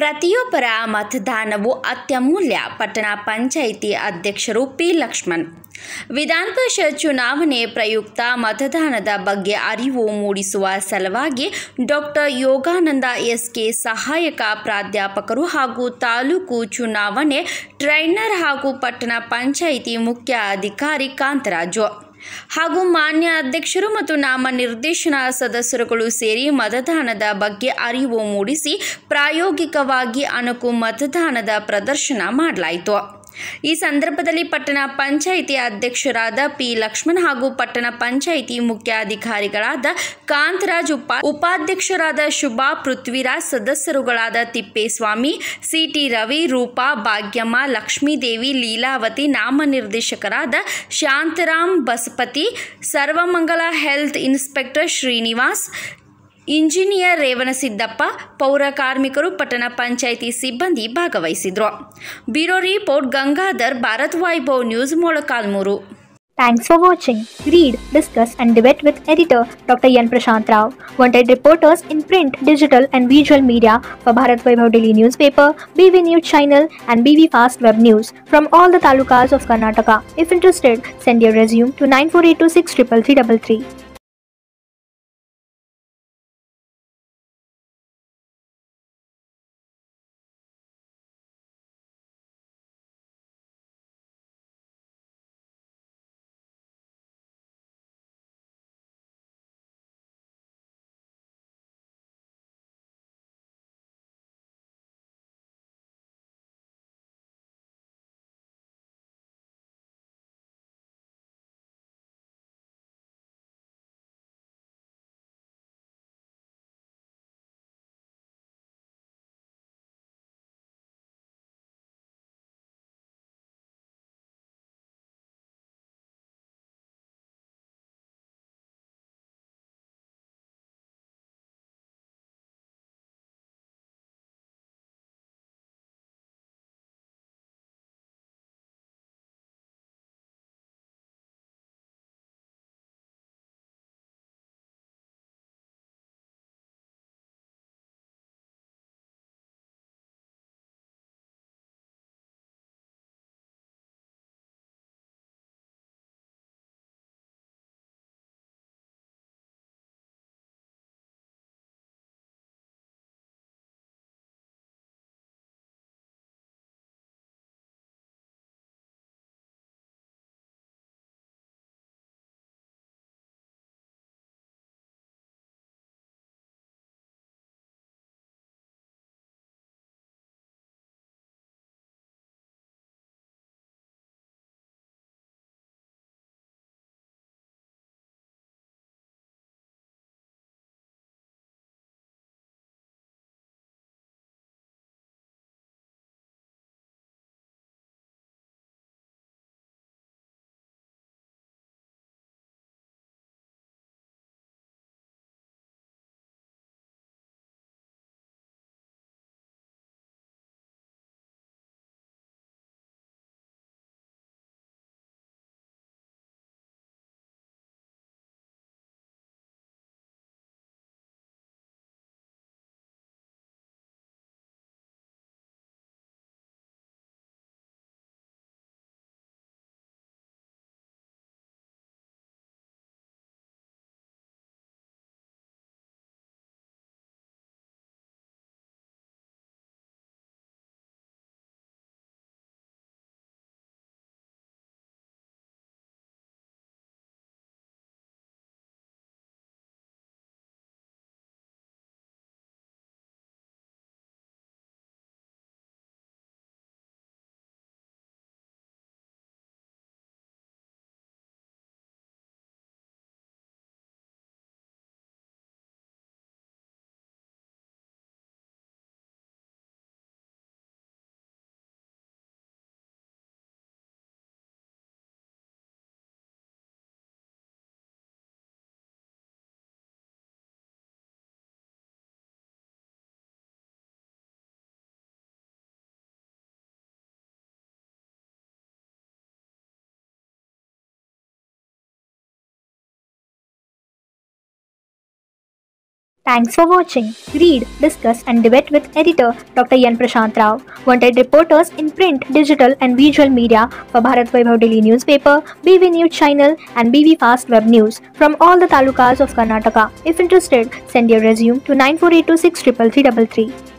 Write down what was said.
ಪ್ರತಿಯೊಬ್ಬರ ಮತದಾನವು ಅತ್ಯಮೂಲ್ಯ ಪಟ್ಟಣ ಪಂಚಾಯಿತಿ ಅಧ್ಯಕ್ಷರು ಪಿ ಲಕ್ಷ್ಮಣ್ ವಿಧಾನ ಪರಿಷತ್ ಚುನಾವಣೆ ಪ್ರಯುಕ್ತ ಮತದಾನದ ಬಗ್ಗೆ ಅರಿವು ಮೂಡಿಸುವ ಸಲುವಾಗಿ ಡಾಕ್ಟರ್ ಯೋಗಾನಂದ ಎಸ್ಕೆ ಸಹಾಯಕ ಪ್ರಾಧ್ಯಾಪಕರು ಹಾಗೂ ತಾಲೂಕು ಚುನಾವಣೆ ಟ್ರೈನರ್ ಹಾಗೂ ಪಟ್ಟಣ ಪಂಚಾಯಿತಿ ಮುಖ್ಯ ಅಧಿಕಾರಿ ಕಾಂತರಾಜು ಹಾಗೂ ಮಾನ್ಯ ಅಧ್ಯಕ್ಷರು ಮತ್ತು ನಾಮನಿರ್ದೇಶನ ಸದಸ್ಯರುಗಳು ಸೇರಿ ಮತದಾನದ ಬಗ್ಗೆ ಅರಿವು ಮೂಡಿಸಿ ಪ್ರಾಯೋಗಿಕವಾಗಿ ಅಣಕು ಮತದಾನದ ಪ್ರದರ್ಶನ ಮಾಡಲಾಯಿತು ಈ ಸಂದರ್ಭದಲ್ಲಿ ಪಟ್ಟಣ ಪಂಚಾಯಿತಿ ಅಧ್ಯಕ್ಷರಾದ ಪಿ ಲಕ್ಷ್ಮಣ್ ಹಾಗೂ ಪಟ್ಟಣ ಪಂಚಾಯಿತಿ ಮುಖ್ಯಾಧಿಕಾರಿಗಳಾದ ಕಾಂತರಾಜ್ ಉಪ ಉಪಾಧ್ಯಕ್ಷರಾದ ಶುಭಾ ಪೃಥ್ವಿರಾಜ್ ಸದಸ್ಯರುಗಳಾದ ತಿಪ್ಪೇಸ್ವಾಮಿ ಸಿಟಿ ರವಿ ರೂಪಾ ಭಾಗ್ಯಮ್ಮ ಲಕ್ಷ್ಮೀದೇವಿ ಲೀಲಾವತಿ ನಾಮನಿರ್ದೇಶಕರಾದ Shantharam Basapathi Sarvamangala health inspector Srinivas engineer Revanasiddappa ಪೌರ ಕಾರ್ಮಿಕರು ಪಟ್ಟಣ ಪಂಚಾಯಿತಿ ಸಿಬ್ಬಂದಿ ಭಾಗವಹಿಸಿದ್ರು bureau report Gangadhar Bharat Vaibhav news Molakalmuru Thanks for watching. Read, discuss, and debate with editor Dr. Yan Prashant Rao. Wanted reporters in print, digital, and visual media for Bharat Vaibhav Daily Newspaper, BV News Channel, and BV Fast Web News from all the talukas of Karnataka. If interested, send your resume to 9482633333. Thanks for watching. Read, discuss, and debate with editor Dr. Yan Prashant Rao. Wanted reporters in print, digital, and visual media for Bharat Vaibhav Daily newspaper, BV News channel, and BV Fast Web News from all the talukas of Karnataka. If interested, send your resume to 9482633333.